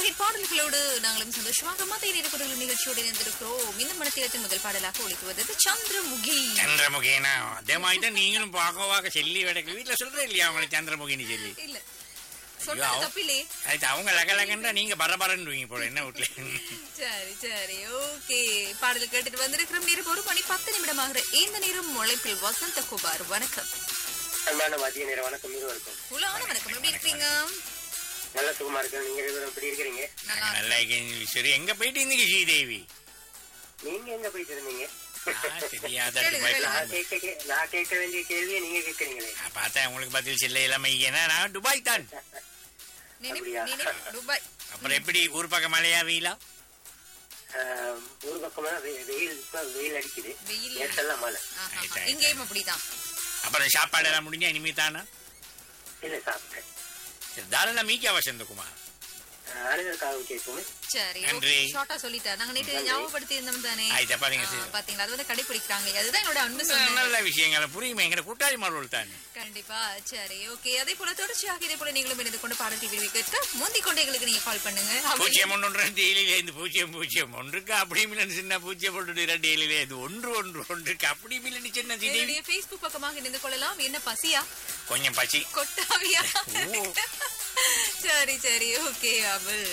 Super hit பாடல்களோடு நாங்களும் சந்தோஷமாக மத்திய நேரக்குறள் நிகழ்ச்சியோடு இணைந்திருக்கிறோம் இந்த மனத்தியத்தின் முதல் பாடலாக ஒழிக்குவது சந்திரமுகி சந்திரமுகினா அதே மாதிரி தான் நீங்களும் பார்க்கவாக செல்லி வடக்கு வீட்டுல சொல்றேன் இல்லையா அவங்களை சந்திரமுகின்னு சொல்லி இல்ல சொன்னது அவ- தப்பிலே அது அவங்க லகலகன்றா நீங்க பரபரன்னுவீங்க போல என்ன வீட்டுல சரி சரி ஓகே பாடல் கேட்டுட்டு வந்திருக்கிறோம் நேரம் ஒரு மணி பத்து நிமிடமாகிற இந்த நேரம் முளைப்பில் வசந்த குமார் வணக்கம் அன்பான மதிய நேரம் வணக்கம் இருவருக்கும் உலான வணக்கம் எப்படி இருக்கீங்க நல்ல சுகமா இருக்கு நீங்க இருவரும் எப்படி இருக்கிறீங்க நல்லா நல்லா இருக்கேன் சரி எங்க போயிட்டு இருந்தீங்க ஸ்ரீதேவி நீங்க எங்க போயிட்டு இருந்தீங்க ஆ, தெரியாத கேளுங்க, துபாய் கேளுங்க. நான் கேட்க கே- நான் கேட்க வேண்டிய கேள்வியை நீங்க கேட்கறீங்களே நான் பார்த்தேன் உங்களுக்கு பதில் செல்ல இல்லாம ஏன்னா நான் துபாய் தான் நினைவு அப்படியா? நினைவு துபாய் அப்புறம் எப்படி ஊர் பக்கம் மழையா வெயிலா ஆஹ், ஒரு பக்கமா வெ- வெயில் இப்ப வெயில் அடிக்குது வெயில் நேற்றெல்லாம் மழை ஆஹா, ஆயிட்டா, ஆயிட்டா. இங்கேயும் அப்படிதான் அப்புறம் சாப்பாடு எல்லாம் முடிஞ்சா இனிமே தானா இல்ல சாப்பிட்டேன் சரி, தாராள மீக்கா வசந்தகுமார் ஆஹ், அனைவருக்காக கேட்போமே சரி நன்றி. ஷார்ட்டா சொல்லிட்டேன் நாங்க நேற்று ஞாபகப்படுத்தி இருந்தோம் தானே ஆயிட்டா பாருங்க ஆ, சரி. பாத்தீங்களா அது வந்து கடைபிடிக்கிறாங்க அதுதான் என்னோட அன்பு சொன்னேன் நல்ல விஷயங்களை புரியுமே எங்க கூட்டாளி மார்கள் தானே கண்டிப்பா சரி ஓகே அதே போல தொடர்ச்சியாக இதே போல நீங்களும் இணைந்து கொண்டு பாடல் டிவி கேட்க முந்திக் கொண்டு எங்களுக்கு நீங்க கால் பண்ணுங்க அப்படி- பூஜ்ஜியம் ஒன்று டெய்லியில இருந்து பூஜ்ஜியம் பூஜ்ஜியம் ஒன்றுக்கு அப்படி இல்லைன்னு சின்ன பூஜ்ஜியம் போட்டு டெய்லியில இருந்து ஒன்று ஒன்று ஒன்றுக்கு அப்படி இல்லைன்னு சின்ன சிதி என்னுடைய Facebook பக்கமாக இணைந்து கொள்ளலாம் என்ன பசியா கொஞ்சம் பசி கொட்டாவியா ஓ. சரி சரி ஓகே அபுல்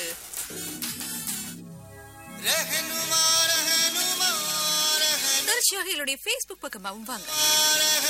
தொடர்ச்சியாக என்னுடைய Facebook பக்கமாகவும் வாங்க